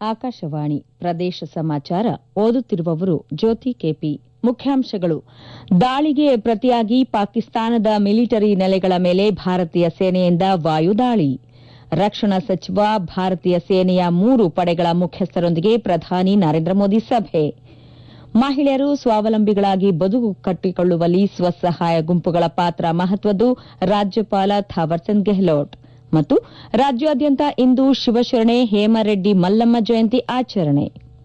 ಆಕಾಶವಾಣಿ ಪ್ರದೇಶ ಸಮಾಚಾರ ಓದುತ್ತಿರುವವರು ಜ್ಯೋತಿ ಕೆಪಿ ಮುಖ್ಯಾಂಶಗಳು ದಾಳಿಗೆ ಪ್ರತಿಯಾಗಿ ಪಾಕಿಸ್ತಾನದ ಮಿಲಿಟರಿ ನೆಲೆಗಳ ಮೇಲೆ ಭಾರತೀಯ ಸೇನೆಯಿಂದ ವಾಯುದಾಳಿ ರಕ್ಷಣಾ ಸಚಿವ ಭಾರತೀಯ ಸೇನೆಯ ಮೂರು ಪಡೆಗಳ ಮುಖ್ಯಸ್ಥರೊಂದಿಗೆ ಪ್ರಧಾನಿ ನರೇಂದ್ರ ಮೋದಿ ಸಭೆ ಮಹಿಳೆಯರು ಸ್ವಾವಲಂಬಿಗಳಾಗಿ ಬದುಕು ಕಟ್ಟಿಕೊಳ್ಳುವಲ್ಲಿ ಸ್ವಸಹಾಯ ಗುಂಪುಗಳ ಪಾತ್ರ ಮಹತ್ವದ್ದು ರಾಜ್ಯಪಾಲ ಥಾವರ್ಚಂದ್ ಗೆಹ್ಲೋಟ್ ಮತ್ತು ರಾಜ್ಯಾದ್ಯಂತ ಇಂದು ಶಿವಶರಣೆ ಹೇಮರೆಡ್ಡಿ ಮಲ್ಲಮ್ಮ ಜಯಂತಿ ಆಚರಣೆ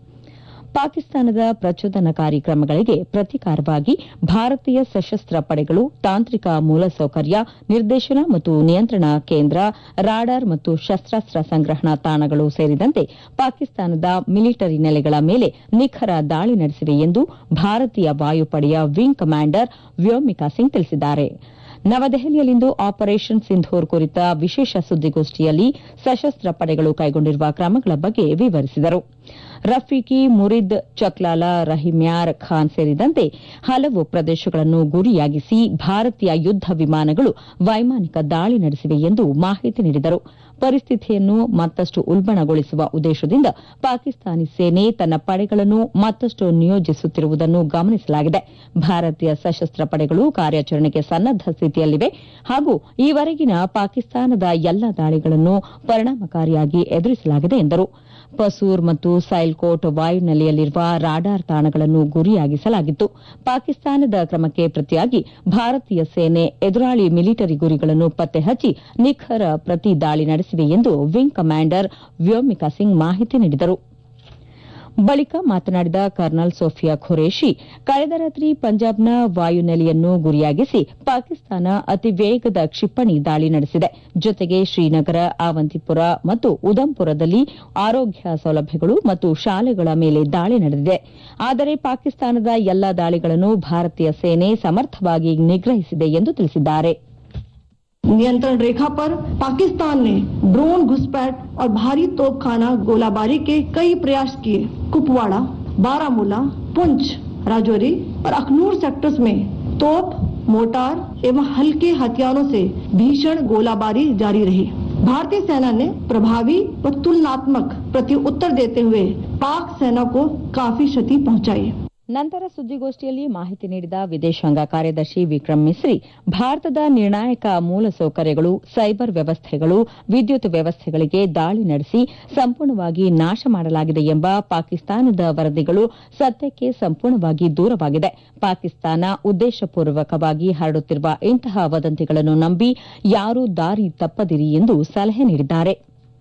ಪಾಕಿಸ್ತಾನದ ಪ್ರಚೋದನಕಾರಿ ಕ್ರಮಗಳಿಗೆ ಪ್ರತಿಕಾರವಾಗಿ ಭಾರತೀಯ ಸಶಸ್ತ್ರ ಪಡೆಗಳು ತಾಂತ್ರಿಕ ಮೂಲಸೌಕರ್ಯ ನಿರ್ದೇಶನ ಮತ್ತು ನಿಯಂತ್ರಣ ಕೇಂದ್ರ ರಾಡಾರ್ ಮತ್ತು ಶಸ್ತಾಸ್ತ್ರ ಸಂಗ್ರಹಣಾ ತಾಣಗಳು ಸೇರಿದಂತೆ ಪಾಕಿಸ್ತಾನದ ಮಿಲಿಟರಿ ನೆಲೆಗಳ ಮೇಲೆ ನಿಖರ ದಾಳಿ ನಡೆಸಿವೆ ಎಂದು ಭಾರತೀಯ ವಾಯುಪಡೆಯ ವಿಂಗ್ ಕಮಾಂಡರ್ ವ್ಯೋಮಿಕಾ ಸಿಂಗ್ ತಿಳಿಸಿದ್ದಾರೆ ನವದೆಹಲಿಯಲ್ಲಿಂದು ಆಪರೇಷನ್ ಸಿಂಧೂರ್ ಕುರಿತ ವಿಶೇಷ ಸುದ್ದಿಗೋಷ್ಠಿಯಲ್ಲಿ ಸಶಸ್ತ್ರ ಪಡೆಗಳು ಕೈಗೊಂಡಿರುವ ಕ್ರಮಗಳ ಬಗ್ಗೆ ವಿವರಿಸಿದರು ರಫೀಕಿ ಮುರಿದ್ ಚಕ್ಲಾಲ ರಹಿಮ್ಯಾರ್ ಖಾನ್ ಸೇರಿದಂತೆ ಹಲವು ಪ್ರದೇಶಗಳನ್ನು ಗುರಿಯಾಗಿಸಿ ಭಾರತೀಯ ಯುದ್ದ ವಿಮಾನಗಳು ವೈಮಾನಿಕ ದಾಳಿ ನಡೆಸಿವೆ ಎಂದು ಮಾಹಿತಿ ನೀಡಿದರು ಪರಿಸ್ಥಿತಿಯನ್ನು ಮತ್ತಷ್ಟು ಉಲ್ಬಣಗೊಳಿಸುವ ಉದ್ದೇಶದಿಂದ ಪಾಕಿಸ್ತಾನಿ ಸೇನೆ ತನ್ನ ಪಡೆಗಳನ್ನು ಮತ್ತಷ್ಟು ನಿಯೋಜಿಸುತ್ತಿರುವುದನ್ನು ಗಮನಿಸಲಾಗಿದೆ ಭಾರತೀಯ ಸಶಸ್ತ್ರ ಪಡೆಗಳು ಕಾರ್ಯಾಚರಣೆಗೆ ಸನ್ನದ್ದ ಸ್ಥಿತಿಯಲ್ಲಿವೆ ಹಾಗೂ ಈವರೆಗಿನ ಪಾಕಿಸ್ತಾನದ ಎಲ್ಲ ದಾಳಿಗಳನ್ನು ಪರಿಣಾಮಕಾರಿಯಾಗಿ ಎದುರಿಸಲಾಗಿದೆ ಎಂದರು ಪಸೂರ್ ಮತ್ತು ಸೈಲ್ಕೋಟ್ ವಾಯುನೆಲೆಯಲ್ಲಿರುವ ರಾಡಾರ್ ತಾಣಗಳನ್ನು ಗುರಿಯಾಗಿಸಲಾಗಿತ್ತು ಪಾಕಿಸ್ತಾನದ ಕ್ರಮಕ್ಕೆ ಪ್ರತಿಯಾಗಿ ಭಾರತೀಯ ಸೇನೆ ಎದುರಾಳಿ ಮಿಲಿಟರಿ ಗುರಿಗಳನ್ನು ಪತ್ತೆ ಹಚ್ಚಿ ನಿಖರ ಪ್ರತಿ ದಾಳಿ ನಡೆಸಿವೆ ಎಂದು ವಿಂಗ್ ಕಮಾಂಡರ್ ವ್ಯೋಮಿಕಾ ಸಿಂಗ್ ಮಾಹಿತಿ ನೀಡಿದರು ಬಳಿಕ ಮಾತನಾಡಿದ ಕರ್ನಲ್ ಸೋಫಿಯಾ ಖುರೇಶಿ ಕಳೆದ ರಾತ್ರಿ ಪಂಜಾಬ್ನ ವಾಯುನೆಲೆಯನ್ನು ಗುರಿಯಾಗಿಸಿ ಪಾಕಿಸ್ತಾನ ಅತಿ ವೇಗದ ಕ್ಷಿಪಣಿ ದಾಳಿ ನಡೆಸಿದೆ ಜೊತೆಗೆ ಶ್ರೀನಗರ ಆವಂತಿಪುರ ಮತ್ತು ಉದಂಪುರದಲ್ಲಿ ಆರೋಗ್ಯ ಸೌಲಭ್ಯಗಳು ಮತ್ತು ಶಾಲೆಗಳ ಮೇಲೆ ದಾಳಿ ನಡೆದಿದೆ ಆದರೆ ಪಾಕಿಸ್ತಾನದ ಎಲ್ಲಾ ದಾಳಿಗಳನ್ನು ಭಾರತೀಯ ಸೇನೆ ಸಮರ್ಥವಾಗಿ ನಿಗ್ರಹಿಸಿದೆ ಎಂದು ತಿಳಿಸಿದ್ದಾರೆ नियंत्रण रेखा पर पाकिस्तान ने ड्रोन घुसपैठ और भारी तोपखाना गोलाबारी के कई प्रयास किए कुपवाड़ा बारामूला पुंछ राजौरी और अखनूर सेक्टर्स में तोप मोर्टार एवं हल्के हथियारों से भीषण गोलाबारी जारी रही भारतीय सेना ने प्रभावी व तुलनात्मक प्रत्युत्तर देते हुए पाक सेना को काफी क्षति पहुंचाई ನಂತರ ಸುದ್ದಿಗೋಷ್ಠಿಯಲ್ಲಿ ಮಾಹಿತಿ ನೀಡಿದ ವಿದೇಶಾಂಗ ಕಾರ್ಯದರ್ಶಿ ವಿಕ್ರಮ್ ಮಿಸ್ರಿ ಭಾರತದ ನಿರ್ಣಾಯಕ ಮೂಲಸೌಕರ್ಯಗಳು ಸೈಬರ್ ವ್ಯವಸ್ಥೆಗಳು ವಿದ್ಯುತ್ ವ್ಯವಸ್ಥೆಗಳಿಗೆ ದಾಳಿ ನಡೆಸಿ ಸಂಪೂರ್ಣವಾಗಿ ನಾಶ ಮಾಡಲಾಗಿದೆ ಎಂಬ ಪಾಕಿಸ್ತಾನದ ವರದಿಗಳು ಸತ್ಯಕ್ಕೆ ಸಂಪೂರ್ಣವಾಗಿ ದೂರವಾಗಿದೆ ಪಾಕಿಸ್ತಾನ ಉದ್ದೇಶಪೂರ್ವಕವಾಗಿ ಹರಡುತ್ತಿರುವ ಇಂತಹ ವದಂತಿಗಳನ್ನು ನಂಬಿ ಯಾರೂ ದಾರಿ ತಪ್ಪದಿರಿ ಎಂದು ಸಲಹೆ ನೀಡಿದ್ದಾರೆ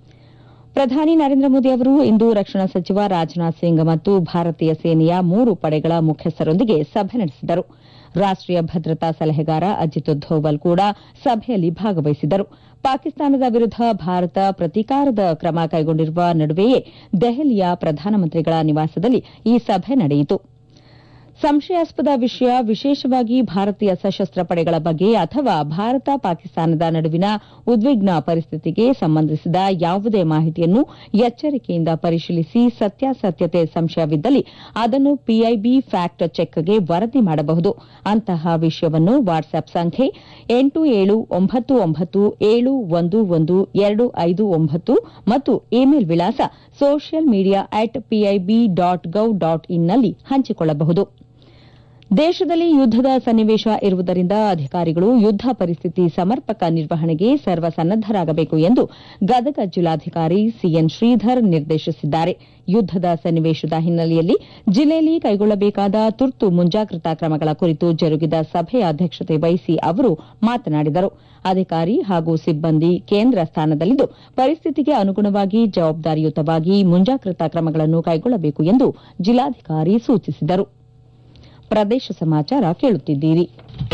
ಪ್ರಧಾನಿ ನರೇಂದ್ರ ಮೋದಿ ಅವರು ಇಂದು ರಕ್ಷಣಾ ಸಚಿವ ರಾಜನಾಥ್ ಸಿಂಗ್ ಮತ್ತು ಭಾರತೀಯ ಸೇನೆಯ ಮೂರು ಪಡೆಗಳ ಮುಖ್ಯಸ್ಥರೊಂದಿಗೆ ಸಭೆ ನಡೆಸಿದರು ರಾಷ್ಟೀಯ ಭದ್ರತಾ ಸಲಹೆಗಾರ ಅಜಿತ್ ಧೋವಲ್ ಕೂಡ ಸಭೆಯಲ್ಲಿ ಭಾಗವಹಿಸಿದರು ಪಾಕಿಸ್ತಾನದ ವಿರುದ್ದ ಭಾರತ ಪ್ರತೀಕಾರದ ಕ್ರಮ ಕೈಗೊಂಡಿರುವ ನಡುವೆಯೇ ದೆಹಲಿಯ ಪ್ರಧಾನಮಂತ್ರಿಗಳ ನಿವಾಸದಲ್ಲಿ ಈ ಸಭೆ ನಡೆಯಿತು ಸಂಶಯಾಸ್ಪದ ವಿಷಯ ವಿಶೇಷವಾಗಿ ಭಾರತೀಯ ಸಶಸ್ತ್ರ ಪಡೆಗಳ ಬಗ್ಗೆ ಅಥವಾ ಭಾರತ ಪಾಕಿಸ್ತಾನದ ನಡುವಿನ ಉದ್ವಿಗ್ನ ಪರಿಸ್ಥಿತಿಗೆ ಸಂಬಂಧಿಸಿದ ಯಾವುದೇ ಮಾಹಿತಿಯನ್ನು ಎಚ್ಚರಿಕೆಯಿಂದ ಪರಿಶೀಲಿಸಿ ಸತ್ಯಾಸತ್ಯತೆ ಸಂಶಯವಿದ್ದಲ್ಲಿ ಅದನ್ನು ಪಿಐಬಿ ಫ್ಯಾಕ್ಟ್ ಚೆಕ್ಗೆ ವರದಿ ಮಾಡಬಹುದು ಅಂತಹ ವಿಷಯವನ್ನು ವಾಟ್ಸ್ಆಪ್ ಸಂಖ್ಯೆ ಎಂಟು ಏಳು ಒಂಬತ್ತು ಒಂಬತ್ತು ಏಳು ಒಂದು ಒಂದು ಎರಡು ಐದು ಒಂಬತ್ತು ಮತ್ತು ಇಮೇಲ್ ವಿಳಾಸ social media at PIB dot gov dot ಇನ್ನಲ್ಲಿ ಹಂಚಿಕೊಳ್ಳಬಹುದು ದೇಶದಲ್ಲಿ ಯುದ್ದದ ಸನ್ನಿವೇಶ ಇರುವುದರಿಂದ ಅಧಿಕಾರಿಗಳು ಯುದ್ದ ಪರಿಸ್ಥಿತಿ ಸಮರ್ಪಕ ನಿರ್ವಹಣೆಗೆ ಸರ್ವಸನ್ನದ್ದರಾಗಬೇಕು ಎಂದು ಗದಗ ಜಿಲ್ಲಾಧಿಕಾರಿ ಸಿಎನ್ ಶ್ರೀಧರ್ ನಿರ್ದೇಶಿಸಿದ್ದಾರೆ ಯುದ್ದದ ಸನ್ನಿವೇಶದ ಹಿನ್ನೆಲೆಯಲ್ಲಿ ಜಿಲ್ಲೆಯಲ್ಲಿ ಕೈಗೊಳ್ಳಬೇಕಾದ ತುರ್ತು ಮುಂಜಾಗ್ರತಾ ಕ್ರಮಗಳ ಕುರಿತು ಜರುಗಿದ ಸಭೆಯ ಅಧ್ಯಕ್ಷತೆ ವಹಿಸಿ ಅವರು ಮಾತನಾಡಿದರು ಅಧಿಕಾರಿ ಹಾಗೂ ಸಿಬ್ಬಂದಿ ಕೇಂದ್ರ ಸ್ಥಾನದಲ್ಲಿದ್ದು ಪರಿಸ್ಥಿತಿಗೆ ಅನುಗುಣವಾಗಿ ಜವಾಬ್ದಾರಿಯುತವಾಗಿ ಮುಂಜಾಗ್ರತಾ ಕ್ರಮಗಳನ್ನು ಕೈಗೊಳ್ಳಬೇಕು ಎಂದು ಜಿಲ್ಲಾಧಿಕಾರಿ ಸೂಚಿಸಿದರು ಪ್ರದೇಶ ಸಮಾಚಾರ ಕೇಳುತ್ತಿದ್ದೀರಿ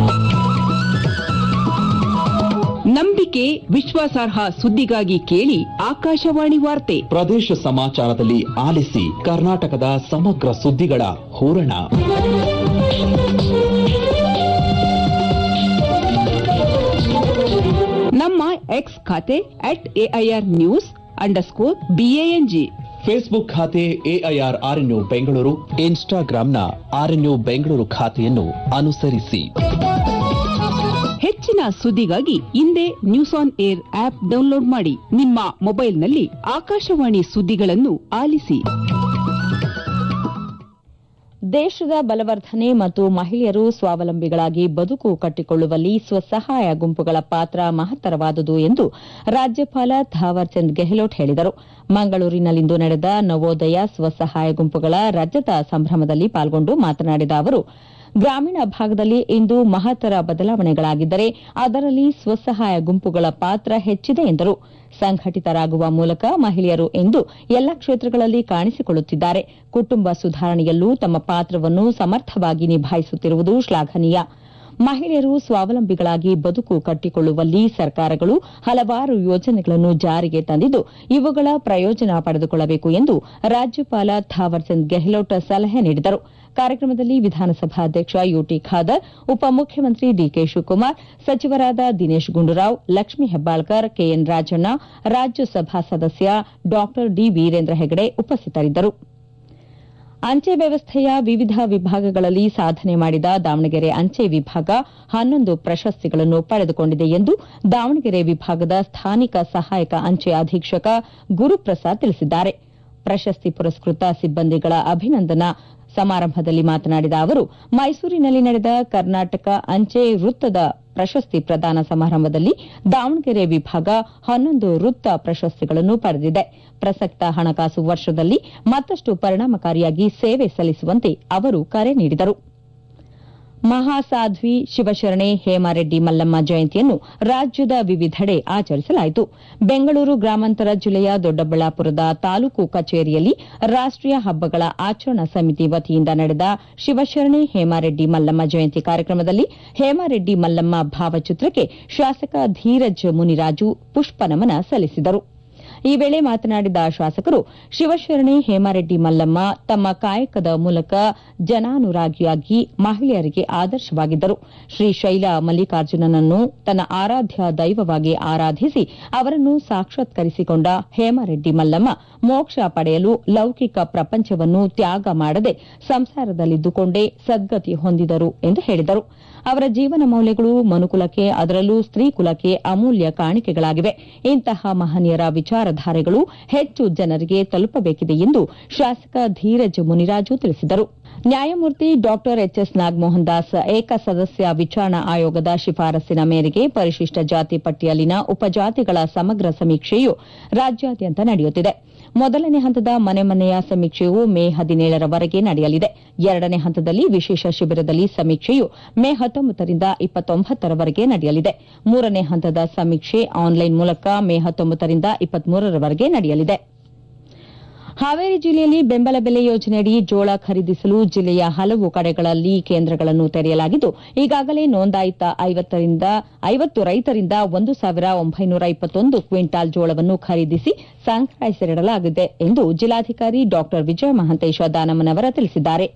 ನಂಬಿಕೆ ವಿಶ್ವಾಸಾರ್ಹ ಸುದ್ದಿಗಾಗಿ ಕೇಳಿ ಆಕಾಶವಾಣಿ ವಾರ್ತೆ ಪ್ರದೇಶ ಸಮಾಚಾರದಲ್ಲಿ ಆಲಿಸಿ ಕರ್ನಾಟಕದ ಸಮಗ್ರ ಸುದ್ದಿಗಳ ಹೂರಣ ನಮ್ಮ ಎಕ್ಸ್ ಖಾತೆ at AIR news underscore BANG Facebook ಖಾತೆ ಎಐಆರ್ ಆರ್ಎನ್ಯು ಬೆಂಗಳೂರು ಇನ್ಸ್ಟಾಗ್ರಾಂನ ಆರ್ಎನ್ಯು ಬೆಂಗಳೂರು ಖಾತೆಯನ್ನು ಅನುಸರಿಸಿ ಹೆಚ್ಚಿನ ಸುದ್ದಿಗಾಗಿ ಹಿಂದೆ news on air app download ಮಾಡಿ ನಿಮ್ಮ ಮೊಬೈಲ್ನಲ್ಲಿ ಆಕಾಶವಾಣಿ ಸುದ್ದಿಗಳನ್ನು ಆಲಿಸಿ ದೇಶದ ಬಲವರ್ಧನೆ ಮತ್ತು ಮಹಿಳೆಯರು ಸ್ವಾವಲಂಬಿಗಳಾಗಿ ಬದುಕು ಕಟ್ಟಿಕೊಳ್ಳುವಲ್ಲಿ ಸ್ವಸಹಾಯ ಗುಂಪುಗಳ ಪಾತ್ರ ಮಹತ್ತರವಾದುದು ಎಂದು ರಾಜ್ಯಪಾಲ ಥಾವರ್ಚಂದ್ ಗೆಹ್ಲೋಟ್ ಹೇಳಿದರು ಮಂಗಳೂರಿನಲ್ಲಿಂದು ನಡೆದ ನವೋದಯ ಸ್ವಸಹಾಯ ಗುಂಪುಗಳ ರಜತ ಸಂಭ್ರಮದಲ್ಲಿ ಪಾಲ್ಗೊಂಡು ಮಾತನಾಡಿದ ಅವರು ಗ್ರಾಮೀಣ ಭಾಗದಲ್ಲಿ ಇಂದು ಮಹತ್ತರ ಬದಲಾವಣೆಗಳಾಗಿದ್ದರೆ ಅದರಲ್ಲಿ ಸ್ವಸಹಾಯ ಗುಂಪುಗಳ ಪಾತ್ರ ಹೆಚ್ಚಿದೆ ಎಂದರು ಸಂಘಟಿತರಾಗುವ ಮೂಲಕ ಮಹಿಳೆಯರು ಇಂದು ಎಲ್ಲ ಕ್ಷೇತ್ರಗಳಲ್ಲಿ ಕಾಣಿಸಿಕೊಳ್ಳುತ್ತಿದ್ದಾರೆ ಕುಟುಂಬ ಸುಧಾರಣೆಯಲ್ಲೂ ತಮ್ಮ ಪಾತ್ರವನ್ನು ಸಮರ್ಥವಾಗಿ ನಿಭಾಯಿಸುತ್ತಿರುವುದು ಶ್ಲಾಘನೀಯ ಮಹಿಳೆಯರು ಸ್ವಾವಲಂಬಿಗಳಾಗಿ ಬದುಕು ಕಟ್ಟಿಕೊಳ್ಳುವಲ್ಲಿ ಸರ್ಕಾರಗಳು ಹಲವಾರು ಯೋಜನೆಗಳನ್ನು ಜಾರಿಗೆ ತಂದಿದ್ದು ಇವುಗಳ ಪ್ರಯೋಜನ ಪಡೆದುಕೊಳ್ಳಬೇಕು ಎಂದು ರಾಜ್ಯಪಾಲ ಥಾವರ್ಚಂದ್ ಗೆಹ್ಲೋಟ್ ಸಲಹೆ ನೀಡಿದರು ಕಾರ್ಯಕ್ರಮದಲ್ಲಿ ವಿಧಾನಸಭಾಧ್ಯಕ್ಷ ಯುಟಿ ಖಾದರ್ ಉಪಮುಖ್ಯಮಂತ್ರಿ ಡಿಕೆ ಶಿವಕುಮಾರ್ ಸಚಿವರಾದ ದಿನೇಶ್ ಗುಂಡೂರಾವ್ ಲಕ್ಷ್ಮೀ ಹೆಬ್ಬಾಳ್ಕರ್ ಕೆಎನ್ ರಾಜಣ್ಣ ರಾಜ್ಯಸಭಾ ಸದಸ್ಯ ಡಾ ಡಿ ವೀರೇಂದ್ರ ಹೆಗಡೆ ಉಪಸ್ಥಿತರಿದ್ದರು ಅಂಚೆ ವ್ಯವಸ್ಥೆಯ ವಿವಿಧ ವಿಭಾಗಗಳಲ್ಲಿ ಸಾಧನೆ ಮಾಡಿದ ದಾವಣಗೆರೆ ಅಂಚೆ ವಿಭಾಗ ಹನ್ನೊಂದು ಪ್ರಶಸ್ತಿಗಳನ್ನು ಪಡೆದುಕೊಂಡಿದೆ ಎಂದು ದಾವಣಗೆರೆ ವಿಭಾಗದ ಸ್ಥಾನಿಕ ಸಹಾಯಕ ಅಂಚೆ ಅಧೀಕ್ಷಕ ಗುರುಪ್ರಸಾದ್ ತಿಳಿಸಿದ್ದಾರೆ ಪ್ರಶಸ್ತಿ ಪುರಸ್ಕೃತ ಸಿಬ್ಬಂದಿಗಳ ಅಭಿನಂದನಾ ಸಮಾರಂಭದಲ್ಲಿ ಮಾತನಾಡಿದ ಅವರು ಮೈಸೂರಿನಲ್ಲಿ ನಡೆದ ಕರ್ನಾಟಕ ಅಂಚೆ ವೃತ್ತದ ಪ್ರಶಸ್ತಿ ಪ್ರದಾನ ಸಮಾರಂಭದಲ್ಲಿ ದಾವಣಗೆರೆ ವಿಭಾಗ ಹನ್ನೊಂದು ವೃತ್ತ ಪ್ರಶಸ್ತಿಗಳನ್ನು ಪಡೆದಿದೆ ಪ್ರಸಕ್ತ ಹಣಕಾಸು ವರ್ಷದಲ್ಲಿ ಮತ್ತಷ್ಟು ಪರಿಣಾಮಕಾರಿಯಾಗಿ ಸೇವೆ ಸಲ್ಲಿಸುವಂತೆ ಅವರು ಕರೆ ನೀಡಿದರು ಮಹಾಸಾಧ್ವಿ ಶಿವಶರಣೆ ಹೇಮಾರೆಡ್ಡಿ ಮಲ್ಲಮ್ಮ ಜಯಂತಿಯನ್ನು ರಾಜ್ಯದ ವಿವಿಧೆಡೆ ಆಚರಿಸಲಾಯಿತು ಬೆಂಗಳೂರು ಗ್ರಾಮಾಂತರ ಜಿಲ್ಲೆಯ ದೊಡ್ಡಬಳ್ಳಾಪುರದ ತಾಲೂಕು ಕಚೇರಿಯಲ್ಲಿ ರಾಷ್ಟೀಯ ಹಬ್ಬಗಳ ಆಚರಣಾ ಸಮಿತಿ ವತಿಯಿಂದ ನಡೆದ ಶಿವಶರಣೆ ಹೇಮಾರೆಡ್ಡಿ ಮಲ್ಲಮ್ಮ ಜಯಂತಿ ಕಾರ್ಯಕ್ರಮದಲ್ಲಿ ಹೇಮಾರೆಡ್ಡಿ ಮಲ್ಲಮ್ಮ ಭಾವಚಿತ್ರಕ್ಕೆ ಶಾಸಕ ಧೀರಜ್ ಮುನಿರಾಜು ಪುಷ್ಪನಮನ ಸಲ್ಲಿಸಿದರು ಈ ವೇಳೆ ಮಾತನಾಡಿದ ಶಾಸಕರು ಶಿವಶರಣೆ ಹೇಮಾರೆಡ್ಡಿ ಮಲ್ಲಮ್ಮ ತಮ್ಮ ಕಾಯಕದ ಮೂಲಕ ಜನಾನುರಾಗಿಯಾಗಿ ಮಹಿಳೆಯರಿಗೆ ಆದರ್ಶವಾಗಿದ್ದರು ಶ್ರೀಶೈಲ ಮಲ್ಲಿಕಾರ್ಜುನನನ್ನು ತನ್ನ ಆರಾಧ್ಯ ದೈವವಾಗಿ ಆರಾಧಿಸಿ ಅವರನ್ನು ಸಾಕ್ಷಾತ್ಕರಿಸಿಕೊಂಡ ಹೇಮಾರೆಡ್ಡಿ ಮಲ್ಲಮ್ಮ ಮೋಕ್ಷ ಪಡೆಯಲು ಲೌಕಿಕ ಪ್ರಪಂಚವನ್ನು ತ್ಯಾಗ ಮಾಡದೆ ಸಂಸಾರದಲ್ಲಿದ್ದುಕೊಂಡೇ ಸದ್ಗತಿ ಹೊಂದಿದರು ಎಂದು ಹೇಳಿದರು ಅವರ ಜೀವನ ಮೌಲ್ಯಗಳು ಮನುಕುಲಕ್ಕೆ ಅದರಲ್ಲೂ ಸ್ತ್ರೀ ಕುಲಕ್ಕೆ ಅಮೂಲ್ಯ ಕಾಣಿಕೆಗಳಾಗಿವೆ ಇಂತಹ ಮಹನೀಯರ ವಿಚಾರಧಾರೆಗಳು ಹೆಚ್ಚು ಜನರಿಗೆ ತಲುಪಬೇಕಿದೆ ಎಂದು ಶಾಸಕ ಧೀರಜ್ ಮುನಿರಾಜು ತಿಳಿಸಿದರು ನ್ಯಾಯಮೂರ್ತಿ ಡಾ ಎಚ್ಎಸ್ ನಾಗಮೋಹನ್ ದಾಸ್ ಏಕಸದಸ್ಯ ವಿಚಾರಣಾ ಆಯೋಗದ ಶಿಫಾರಸ್ಸಿನ ಮೇರೆಗೆ ಪರಿಶಿಷ್ಟ ಜಾತಿ ಪಟ್ಟಿಯಲ್ಲಿನ ಉಪಜಾತಿಗಳ ಸಮಗ್ರ ಸಮೀಕ್ಷೆಯು ರಾಜ್ಯಾದ್ಯಂತ ನಡೆಯುತ್ತಿದೆ ಮೊದಲನೇ ಹಂತದ ಮನೆ ಮನೆಯ ಸಮೀಕ್ಷೆಯು ಮೇ ಹದಿನೇಳರವರೆಗೆ ನಡೆಯಲಿದೆ ಎರಡನೇ ಹಂತದಲ್ಲಿ ವಿಶೇಷ ಶಿಬಿರದಲ್ಲಿ ಸಮೀಕ್ಷೆಯು ಮೇ ಹತ್ತೊಂಬತ್ತರಿಂದ ಇಪ್ಪತ್ತೊಂಬತ್ತರವರೆಗೆ ನಡೆಯಲಿದೆ ಮೂರನೇ ಹಂತದ ಸಮೀಕ್ಷೆ ಆನ್ಲೈನ್ ಮೂಲಕ ಮೇ ಹತ್ತೊಂಬತ್ತರಿಂದ ಇಪ್ಪತ್ಮೂರರವರೆಗೆ ನಡೆಯಲಿದೆ ಹಾವೇರಿ ಜಿಲ್ಲೆಯಲ್ಲಿ ಬೆಂಬಲ ಬೆಲೆ ಯೋಜನೆಯಡಿ ಜೋಳ ಖರೀದಿಸಲು ಜಿಲ್ಲೆಯ ಹಲವು ಕಡೆಗಳಲ್ಲಿ ಕೇಂದ್ರಗಳನ್ನು ತೆರೆಯಲಾಗಿದ್ದು ಈಗಾಗಲೇ ನೋಂದಾಯಿತ ಐವತ್ತು ರೈತರಿಂದ ಒಂದು ಸಾವಿರ ಒಂಬೈನೂರ ಇಪ್ಪತ್ತೊಂದು ಕ್ವಿಂಟಾಲ್ ಜೋಳವನ್ನು ಖರೀದಿಸಿ ಸಂಗ್ರಹಿಸಿಡಲಾಗಿದೆ ಎಂದು ಜಿಲ್ಲಾಧಿಕಾರಿ ಡಾ ವಿಜಯ ಮಹಾಂತೇಶ ದಾನಮ್ಮನವರ ತಿಳಿಸಿದ್ದಾರೆ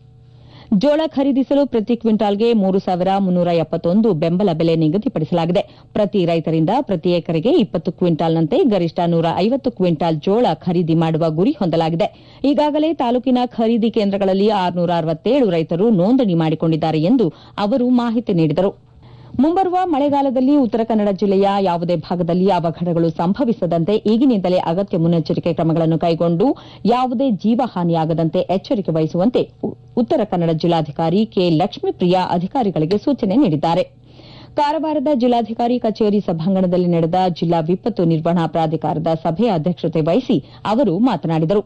ಜೋಳ ಖರೀದಿಸಲು ಪ್ರತಿ ಕ್ವಿಂಟಾಲ್ಗೆ ಮೂರು ಸಾವಿರ ಮುನ್ನೂರ ಎಪ್ಪತ್ತೊಂದು ಬೆಂಬಲ ಬೆಲೆ ನಿಗದಿಪಡಿಸಲಾಗಿದೆ ಪ್ರತಿ ರೈತರಿಂದ ಪ್ರತಿ ಎಕರೆಗೆ ಇಪ್ಪತ್ತು ಕ್ವಿಂಟಾಲ್ನಂತೆ ಗರಿಷ್ಠ ನೂರ ಐವತ್ತು ಕ್ವಿಂಟಾಲ್ ಜೋಳ ಖರೀದಿ ಮಾಡುವ ಗುರಿ ಹೊಂದಲಾಗಿದೆ ಈಗಾಗಲೇ ತಾಲೂಕಿನ ಖರೀದಿ ಕೇಂದ್ರಗಳಲ್ಲಿ ಆರುನೂರ ಅರವತ್ತೇಳು ರೈತರು ನೋಂದಣಿ ಮಾಡಿಕೊಂಡಿದ್ದಾರೆ ಎಂದು ಅವರು ಮಾಹಿತಿ ನೀಡಿದರು ಮುಂಬರುವ ಮಳೆಗಾಲದಲ್ಲಿ ಉತ್ತರ ಕನ್ನಡ ಜಿಲ್ಲೆಯ ಯಾವುದೇ ಭಾಗದಲ್ಲಿ ಅವಘಡಗಳು ಸಂಭವಿಸದಂತೆ ಈಗಿನಿಂದಲೇ ಅಗತ್ಯ ಮುನ್ನೆಚ್ಚರಿಕೆ ಕ್ರಮಗಳನ್ನು ಕೈಗೊಂಡು ಯಾವುದೇ ಜೀವಹಾನಿಯಾಗದಂತೆ ಎಚ್ಚರಿಕೆ ವಹಿಸುವಂತೆ ಉತ್ತರ ಕನ್ನಡ ಜಿಲ್ಲಾಧಿಕಾರಿ ಕೆ ಲಕ್ಷ್ಮೀಪ್ರಿಯಾ ಅಧಿಕಾರಿಗಳಿಗೆ ಸೂಚನೆ ನೀಡಿದ್ದಾರೆ ಕಾರವಾರದ ಜಿಲ್ಲಾಧಿಕಾರಿ ಕಚೇರಿ ಸಭಾಂಗಣದಲ್ಲಿ ನಡೆದ ಜಿಲ್ಲಾ ವಿಪತ್ತು ನಿರ್ವಹಣಾ ಪ್ರಾಧಿಕಾರದ ಸಭೆಯ ಅಧ್ಯಕ್ಷತೆ ವಹಿಸಿ ಅವರು ಮಾತನಾಡಿದರು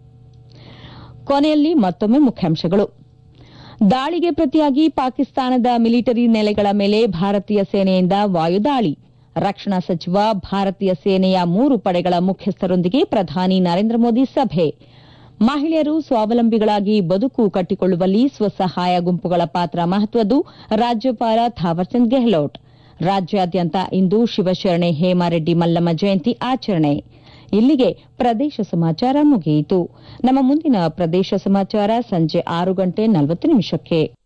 ಕೊನೆಯಲ್ಲಿ ಮತ್ತೊಮ್ಮೆ ಮುಖ್ಯಾಂಶಗಳು ದಾಳಿಗೆ ಪ್ರತಿಯಾಗಿ ಪಾಕಿಸ್ತಾನದ ಮಿಲಿಟರಿ ನೆಲೆಗಳ ಮೇಲೆ ಭಾರತೀಯ ಸೇನೆಯಿಂದ ವಾಯುದಾಳಿ ರಕ್ಷಣಾ ಸಚಿವ ಭಾರತೀಯ ಸೇನೆಯ ಮೂರು ಪಡೆಗಳ ಮುಖ್ಯಸ್ಥರೊಂದಿಗೆ ಪ್ರಧಾನಿ ನರೇಂದ್ರ ಮೋದಿ ಸಭೆ ಮಹಿಳೆಯರು ಸ್ವಾವಲಂಬಿಗಳಾಗಿ ಬದುಕು ಕಟ್ಟಿಕೊಳ್ಳುವಲ್ಲಿ ಸ್ವಸಹಾಯ ಗುಂಪುಗಳ ಪಾತ್ರ ಮಹತ್ವದ್ದು ರಾಜ್ಯಪಾಲ ಥಾವರ್ಚಂದ್ ಗೆಹ್ಲೋಟ್ ರಾಜ್ಯಾದ್ಯಂತ ಇಂದು ಶಿವಶರಣೆ ಹೇಮಾರೆಡ್ಡಿ ಮಲ್ಲಮ್ಮ ಜಯಂತಿ ಆಚರಣೆ ಇಲ್ಲಿಗೆ ಪ್ರದೇಶ ಸಮಾಚಾರ ಮುಗಿಯಿತು ನಮ್ಮ ಮುಂದಿನ ಪ್ರದೇಶ ಸಮಾಚಾರ ಸಂಜೆ ಆರು ಗಂಟೆ ನಲವತ್ತು ನಿಮಿಷಕ್ಕೆ